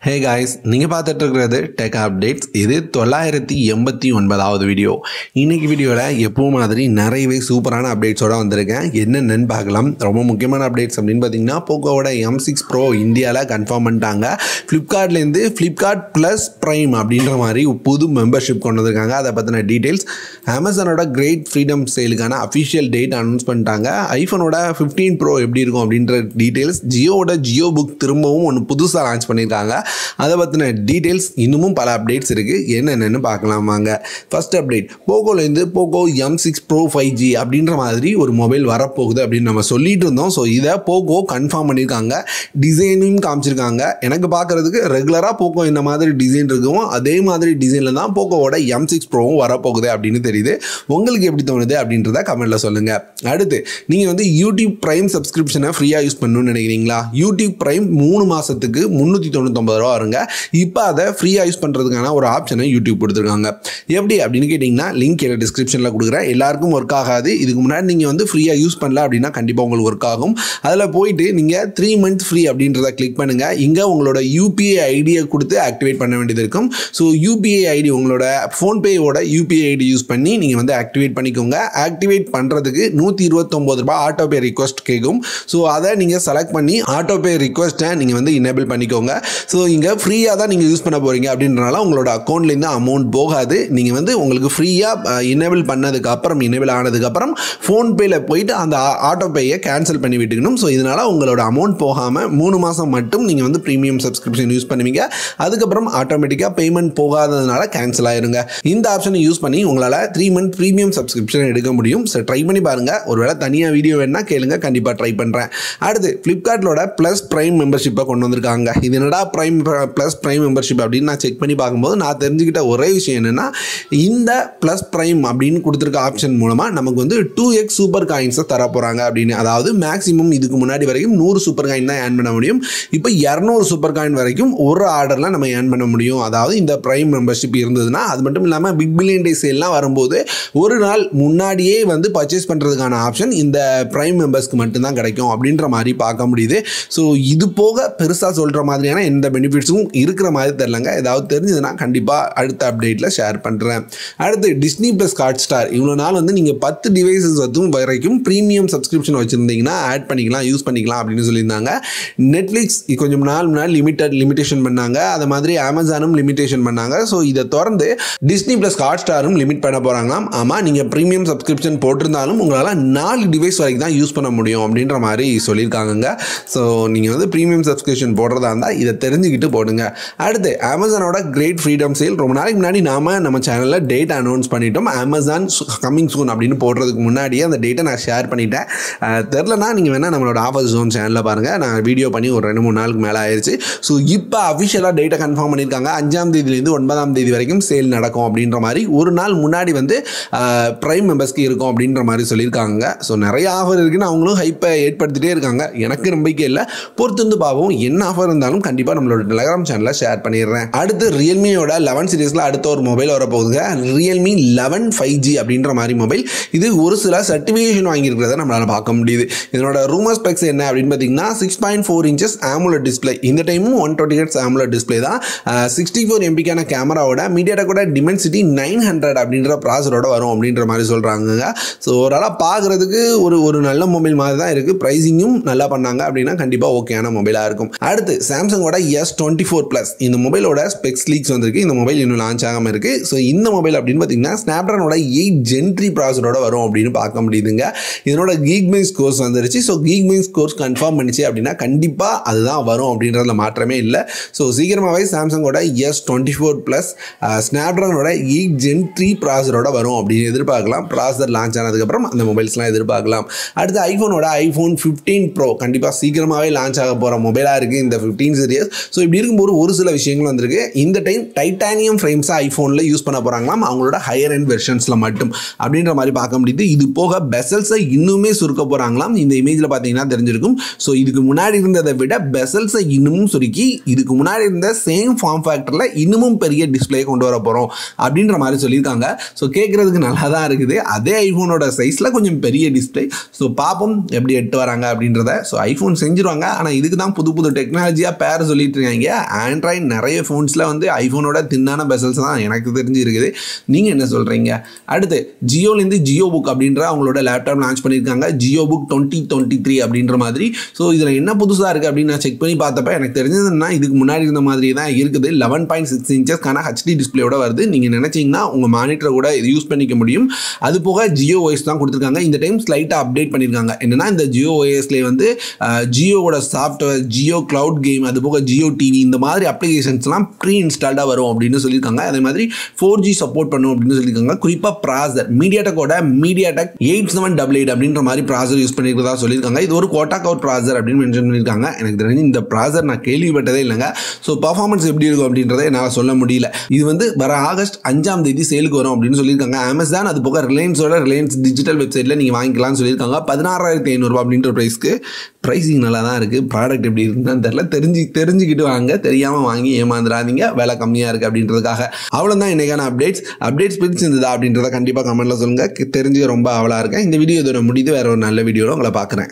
hey guys நீங்கள் பார்த்துட்டு இருக்கிறது டெக் அப்டேட்ஸ் இது தொள்ளாயிரத்தி எண்பத்தி ஒன்பதாவது வீடியோ இன்னைக்கு வீடியோவில் எப்பவும் மாதிரி நிறையவே சூப்பரான அப்டேட்ஸோட வந்திருக்கேன் என்னென்னு பார்க்கலாம் ரொம்ப முக்கியமான அப்டேட்ஸ் அப்படின்னு பார்த்தீங்கன்னா போக்கோவோட எம் சிக்ஸ் ப்ரோ இந்தியாவில் கன்ஃபார்ம் பண்ணிட்டாங்க ஃப்ளிப்கார்ட்லேருந்து ஃப்ளிப்கார்ட் ப்ளஸ் ப்ரைம் அப்படின்ற மாதிரி புது மெம்பர்ஷிப் கொண்டு வந்திருக்காங்க அதை பற்றின டீட்டெயில்ஸ் அமேசானோட கிரேட் ஃப்ரீடம் சேலுக்கான அஃபிஷியல் டேட் அனௌன்ஸ் பண்ணிட்டாங்க ஐஃபோனோட ஃபிஃப்டீன் ப்ரோ எப்படி இருக்கும் அப்படின்ற டீட்டெயில்ஸ் ஜியோவோட ஜியோ புக் திரும்பவும் ஒன்று புதுசாக லான்ச் பண்ணியிருக்காங்க அதை பற்றின டீட்டெயில்ஸ் இன்னமும் பல அப்டேட்ஸ் இருக்குது என்னென்னு பார்க்கலாம் வாங்க ஃபர்ஸ்ட் அப்டேட் போகோலேருந்து Poco M six pro five G அப்படின்ற மாதிரி ஒரு மொபைல் வரப்போகுது அப்படின்னு நம்ம சொல்லிட்டு இருந்தோம் ஸோ இதை போகோ கன்ஃபார்ம் பண்ணியிருக்காங்க டிசைனையும் காமிச்சிருக்காங்க எனக்கு பார்க்குறதுக்கு ரெகுலராக போகோ இந்த மாதிரி டிசைன் இருக்கும் அதே மாதிரி டிசைனில் தான் போகோவோட எம் சிக்ஸ் ப்ரோவும் வரப்போகுது அப்படின்னு தெரியுது உங்களுக்கு எப்படி தோணுது அப்படின்றத கமெண்ட்டில் சொல்லுங்கள் அடுத்து நீங்கள் வந்து யூடியூப் ப்ரைம் சப்ஸ்கிரிப்ஷனை ஃப்ரீயாக யூஸ் பண்ணணும்னு நினைக்கிறீங்களா யூடியூப் ப்ரைம் மூணு மாதத்துக்கு முந்நூற்றி தொண்ணூத்தொம்பது ரூபா வருங்க இப்போ அதை ஃப்ரீயாக யூஸ் பண்ணுறதுக்கான ஒரு ஆப்ஷனை யூடியூப் கொடுத்துருக்காங்க எப்படி அப்படின்னு கேட்டிங்கன்னா லிங்க் என்ன டிஸ்கிரிப்ஷனில் கொடுக்குறேன் எல்லாருக்கும் ஒர்க் ஆகாது இதுக்கு முன்னாடி நீங்கள் வந்து ஃப்ரீயாக யூஸ் பண்ணல அப்படின்னா கண்டிப்பாக உங்களுக்கு ஒர்க் ஆகும் அதில் போயிட்டு நீங்கள் த்ரீ மந்த் ஃப்ரீ அப்படின்றத கிளிக் பண்ணுங்கள் இங்கே உங்களோட யூபிஐ ஐடியை கொடுத்து ஆக்டிவேட் பண்ண வேண்டியது இருக்கும் ஸோ யூபிஐ ஐடி உங்களோட ஃபோன்பேயோட யூபிஐ ஐடி யூஸ் பண்ணி நீங்கள் வந்து ஆக்டிவேட் பண்ணிக்கோங்க ஆக்டிவேட் பண்ணுறதுக்கு நூற்றி இருபத்தொம்போது ரூபாய் ஆட்டோ பே ரிக்வஸ்ட் கேட்கும் ஸோ அதை நீங்கள் செலக்ட் பண்ணி ஆட்டோ பே ரிக்வஸ்ட்டை நீங்கள் வந்து இனேபிள் பண்ணிக்கோங்க ஸோ இங்கே ஃப்ரீயாக தான் நீங்கள் யூஸ் பண்ண போகிறீங்க அப்படின்றனால உங்களோட அக்கௌண்ட்லேருந்து அமௌண்ட் போகாது நீங்கள் வந்து உங்களுக்கு ஃப்ரீயாக இனேபிள் பண்ணதுக்கு அப்புறம் இனேபிள் ஆனதுக்கப்புறம் ஃபோன்பேயில் போயிட்டு அந்த ஆட்டோ பேயை கேன்சல் பண்ணி விட்டுக்கணும் ஸோ இதனால் உங்களோட அமௌண்ட் போகாமல் மூணு மாதம் மட்டும் நீங்கள் வந்து ப்ரீமியம் சப்ஸ்கிரிப்ஷன் யூஸ் பண்ணுவீங்க அதுக்கப்புறம் ஆட்டோமேட்டிக்காக பேமெண்ட் போகாததுனால கேன்சல் ஆயிருங்க இந்த ஆப்ஷனை யூஸ் பண்ணி உங்களால் த்ரீ மந்த் ப்ரீமியம் சப்ஸ்கிரிப்ஷன் எடுக்க முடியும் ஸோ ட்ரை பண்ணி பாருங்கள் ஒருவேளை தனியாக வீடியோ வேணால் கேளுங்க கண்டிப்பாக ட்ரை பண்ணுறேன் அடுத்து ஃப்ளிப்கார்ட்டோட ப்ளஸ் ப்ரைம் மெம்பர்ஷிப்பை கொண்டு வந்திருக்காங்க இது என்னடா ப்ரைம் ப்ளஸ் ப்ரைம் மெம்பர்ஷிப் அப்படின்னு நான் செக் பண்ணி பார்க்கும்போது நான் தெரிஞ்சுக்கிட்ட ஒரே விஷயம் என்னென்னா இந்த ப்ளஸ் ப்ரைம் அப்படின்னு கொடுத்துருக்க ஆப்ஷன் மூலமாக நமக்கு வந்து டூ எக்ஸ் சூப்பர் காயின்ஸை தர போகிறாங்க அப்படின்னு அதாவது மேக்ஸிமம் இதுக்கு முன்னாடி வரைக்கும் நூறு சூப்பர் காயின் தான் ஏர்ன் பண்ண முடியும் இப்போ இரநூறு சூப்பர் காயின் வரைக்கும் ஒரு ஆர்டரில் நம்ம ஏர்ன் பண்ண முடியும் அதாவது இந்த ப்ரைம் மெம்பர்ஷிப் இருந்ததுன்னா அது மட்டும் இல்லாமல் பிக் பில்லியன் டே சேல்லாம் வரும்போது ஒரு நாள் முன்னாடியே வந்து பர்ச்சேஸ் பண்ணுறதுக்கான ஆப்ஷன் இந்த ப்ரைம் மெம்பர்ஸ்க்கு மட்டும்தான் கிடைக்கும் அப்படின்ற மாதிரி பார்க்க முடியுது ஸோ இது போக பெருசாக சொல்கிற மாதிரியான எந்த பெனிஃபிட்ஸும் இருக்கிற மாதிரி தெரிலங்க ஏதாவது தெரிஞ்சதுன்னா கண்டிப்பாக அடுத்த அப்டேட்டில் ஷேர் பண்ணுறேன் அடுத்து டிஸ்னி ப்ளஸ் ஹாட் ஸ்டார் இவ்வளோ நாள் வந்து நீங்கள் பத்து டிவைசஸ் வந்து வரைக்கும் ப்ரீமியம் சப்ஸ்கிரிப்ஷன் வச்சுருந்தீங்கன்னா ஆட் பண்ணிக்கலாம் யூஸ் பண்ணிக்கலாம் அப்படின்னு சொல்லியிருந்தாங்க நெட்ஃப்ளிக்ஸ் கொஞ்சம் நாள் முன்னாடி லிமிட்டட் லிமிடேஷன் பண்ணாங்க அது மாதிரி அமேசானும் லிமிடேஷன் பண்ணாங்க ஸோ இதை தொடர்ந்து டிஸ்னி ப்ளஸ் ஹாட் ஸ்டாரும் லிமிட் பண்ண போகிறாங்களாம் ஆமாம் நீங்கள் ப்ரீமியம் சப்ஸ்கிரிப்ஷன் போட்டிருந்தாலும் உங்களால் நாலு டிவைஸ் வரைக்கும் தான் யூஸ் பண்ண முடியும் அப்படின்ற மாதிரி சொல்லியிருக்காங்க ஸோ நீங்கள் வந்து ப்ரீமியம் சப்ஸ்கிரிப்ஷன் போடுறதா இருந்தால் இதை தெரிஞ்சுக்கிட்டு போடுங்க அடுத்து அமேசானோட கிரேட் ஃப்ரீடம் சேல் ரொம்ப நாளைக்கு முன்னாடி நாம நம்ம சேனலில் டேட் அனௌன்ஸ் பண்ணிட்டோம் அமேசான் கம்மிங் சூன் அப்படின்னு போடுறதுக்கு முன்னாடியே அந்த டேட்டை நான் ஷேர் பண்ணிட்டேன் அஹ் தெரிலனா நீங்கள் வேணால் நம்மளோட ஆஃபர் ஜோன் சேனலில் பாருங்கள் நான் வீடியோ பண்ணி ஒரு ரெண்டு மூணு நாளுக்கு மேலே ஆயிடுச்சு ஸோ இப்போ அஃபிஷியலாக டேட்டை கன்ஃபார்ம் பண்ணியிருக்காங்க அஞ்சாம் தேதியிலேருந்து ஒன்பதாம் தேதி வரைக்கும் சேல் நடக்கும் அப்படின்ற மாதிரி ஒரு நாள் முன்னாடி வந்து ப்ரைம் மெம்பர்ஸ்க்கு இருக்கும் அப்படின்ற மாதிரி சொல்லியிருக்காங்க ஸோ நிறைய ஆஃபர் இருக்குன்னு அவங்களும் ஹைப்பை ஏற்படுத்திட்டே இருக்காங்க எனக்கு நம்பிக்கை இல்லை பொறுத்து வந்து பார்ப்போம் என்ன ஆஃபர் இருந்தாலும் கண்டிப்பாக நம்மளோட டெலகிராம் சேனலில் ஷேர் பண்ணிடுறேன் அடுத்து ரியல்மியோட லெவன் சீரீஸில் அடுத்த ஒரு மொபைல் வரப்போகுதுங்க ரியல்மி லெவன் ஃபைவ் ஜி அப்படின்ற மாதிரி மொபைல் இது ஒரு சில சர்டிஃபிகேஷன் வாங்கியிருக்கிறத நம்மளால் பார்க்க முடியுது இதனோட ரூமர் ஸ்பெக்ஸ் என்ன அப்படின்னு பார்த்தீங்கன்னா six point four inches AMOLED display இந்த டைமும் one twenty hertz AMOLED display தான் சிக்ஸ்டி ஃபோர் எம்பிக்கான கேமராவோட மீடியாடெக்கோட டிமென்சிட்டி நைன் ஹண்ட்ரட் அப்படின்ற ப்ராசரோட வரும் அப்படின்ற மாதிரி சொல்கிறாங்க ஸோ ஓரளவு பார்க்குறதுக்கு ஒரு ஒரு நல்ல மொபைல் மாதிரி தான் இருக்குது ப்ரைஸிங்கும் நல்லா பண்ணாங்க அப்படின்னா கண்டிப்பாக ஓகேயான மொபைலாக இருக்கும் அடுத்து சாம்சங்கோட எஸ் டுவெண்ட்டி ஃபோர் ப்ளஸ் இந்த மொபைலோட ஸ்பெக்ஸ் லீக்ஸ் வந்திருக்கு இந்த மொபைல் இன்னும் லான்ச் ஆகாமல் இருக்குது ஸோ இந்த மொபைல் அப்படின்னு பார்த்தீங்கன்னா ஸ்னாப்ட்ரானோட எயிட் ஜென்ட்ரி ப்ராசரோட வரும் அப்படின்னு பார்க்க முடியுதுங்க இதனோட கீக் மைன் ஸ்கோர்ஸ் வந்துருச்சு ஸோ கீக் மைன் ஸ்கோர்ஸ் கன்ஃபார்ம் பண்ணிச்சு அப்படின்னா கண்டிப்பாக அதுதான் வரும் அப்படின்றதுல மாற்றமே இல்லை ஸோ சீக்கிரமாகவே சாம்சங்கோட எஸ் டுவெண்ட்டி ஃபோர் ப்ளஸ் ஸ்னாப்ட்ரானோட எயிட் ஜென் த்ரீ ப்ராசரோட வரும் அப்படின்னு எதிர்பார்க்கலாம் ப்ராசர் லான்ச் ஆனதுக்கப்புறம் அந்த மொபைல்ஸ்லாம் எதிர்பார்க்கலாம் அடுத்து ஐஃபோனோட ஐஃபோன் ஃபிஃப்டீன் ப்ரோ கண்டிப்பாக சீக்கிரமாகவே லான்ச் ஆக போகிற மொபைலாக இருக்குது இந்த ஃபிஃப்டீன் சீரியஸ் ஸோ இப்படி இருக்கும்போது ஒரு சில விஷயங்கள் வந்திருக்கு இந்த டைம் டைட்டானியம் ஃப்ரேம்ஸாக ஐஃபோனில் யூஸ் பண்ண போகிறாங்களாம் அவங்களோட ஹையர் எண்ட் வெர்ஷன்ஸில் மட்டும் அப்படின்ற மாதிரி பார்க்க முடியுது இது போக பெசல்ஸை இன்னுமே சுருக்க போகிறாங்களாம் இந்த இமேஜில் பார்த்தீங்கன்னா தெரிஞ்சிருக்கும் ஸோ இதுக்கு முன்னாடி இருந்ததை விட பெசல்ஸை இன்னமும் சுருக்கி இதுக்கு முன்னாடி இருந்த சேம் ஃபார்ம் ஃபேக்டரில் இன்னமும் பெரிய டிஸ்பிளே கொண்டு வர போகிறோம் அப்படின்ற மாதிரி சொல்லியிருக்காங்க ஸோ கேட்குறதுக்கு நல்லா தான் இருக்குது அதே ஐஃபோனோட சைஸில் கொஞ்சம் பெரிய டிஸ்பிளே ஸோ பார்ப்போம் எப்படி எட்டு வராங்க அப்படின்றத ஸோ ஐஃபோன் செஞ்சுருவாங்க ஆனால் இதுக்கு தான் புது புது டெக்னாலஜியாக பேர் சொல்லிட்டு இருக்காங்க நினைக்காதீங்க ஆண்ட்ராய்டு நிறைய ஃபோன்ஸில் வந்து ஐஃபோனோட தின்னான பெசல்ஸ் தான் எனக்கு தெரிஞ்சு இருக்குது நீங்கள் என்ன சொல்கிறீங்க அடுத்து ஜியோலேருந்து ஜியோ புக் அப்படின்ற அவங்களோட லேப்டாப் லான்ச் பண்ணியிருக்காங்க Jio book twenty twenty three அப்படின்ற மாதிரி ஸோ இதில் என்ன புதுசாக இருக்குது அப்படின்னு நான் செக் பண்ணி பார்த்தப்ப எனக்கு தெரிஞ்சதுன்னா இதுக்கு முன்னாடி இருந்த மாதிரி தான் இருக்குது லெவன் பாயிண்ட் சிக்ஸ் இன்ச்சஸ்க்கான ஹெச்டி டிஸ்பிளேயோட வருது நீங்கள் நினச்சிங்கன்னா உங்கள் மானிட்டரை கூட இது யூஸ் பண்ணிக்க முடியும் அது போக ஜியோ ஓஎஸ் தான் கொடுத்துருக்காங்க இந்த டைம் ஸ்லைட்டாக அப்டேட் பண்ணியிருக்காங்க என்னன்னா இந்த ஜியோ ஓஎஸ்லேயே வந்து ஜியோவோட சாஃப்ட்வேர் ஜியோ கிளவுட் கேம் அது போக ஜியோ டிவி இந்த மாதிரி அப்ளிகேஷன்ஸ்லாம் ப்ரீ இன்ஸ்டால்டாக வரும் அப்படின்னு சொல்லியிருக்காங்க அதே மாதிரி ஃபோர் ஜி சப்போர்ட் பண்ணும் அப்படின்னு சொல்லியிருக்காங்க குறிப்பாக ப்ராசர் மீடியாடெக்கோட MediaTek eight seven double eight அப்படின்ற மாதிரி ப்ராசர் யூஸ் பண்ணியிருக்கிறதா சொல்லியிருக்காங்க இது ஒரு கோட்டா கவுட் ப்ராசர் அப்படின்னு மென்ஷன் பண்ணியிருக்காங்க எனக்கு தெரிஞ்சு இந்த ப்ராசர் நான் கேள்விப்பட்டதே இல்லைங்க ஸோ பர்ஃபார்மன்ஸ் எப்படி இருக்கும் அப்படின்றத என்னால் சொல்ல முடியல இது வந்து வர ஆகஸ்ட் அஞ்சாம் தேதி சேலுக்கு வரும் அப்படின்னு சொல்லியிருக்காங்க அமேசான் அது போக ரிலையன்ஸோட ரிலையன்ஸ் டிஜிட்டல் வெப்சைட்டில் நீங்கள் வாங்கிக்கலாம்னு சொல்லியிருக்காங்க பதினாறாயிரத்தி ஐநூறுரூவா அப்படின்ற ப்ரைஸ்க்கு ப்ரைஸிங் நல்லா தான் இருக்குது ப்ராடக்ட் எப்படி இருக்குன்னு தெரில தெரிஞ்சு தெரிஞ்சுக்கிட்டு வாங்க தெரியாமல் வாங்கி ஏமாந்துடாதீங்க விலை கம்மியாக இருக்குது அப்படின்றதுக்காக அவ்வளோதான் இன்றைக்கான அப்டேட்ஸ் அப்டேட்ஸ் பிடிச்சிருந்ததா அப்படின்றத கண்டிப்பாக கமெண்ட்டில் சொல்லுங்கள் தெரிஞ்சு ரொம்ப அவலாக இருக்கேன் இந்த வீடியோ இதோட முடிது வேறு ஒரு நல்ல வீடியோவில் உங்களை பார்க்குறேன்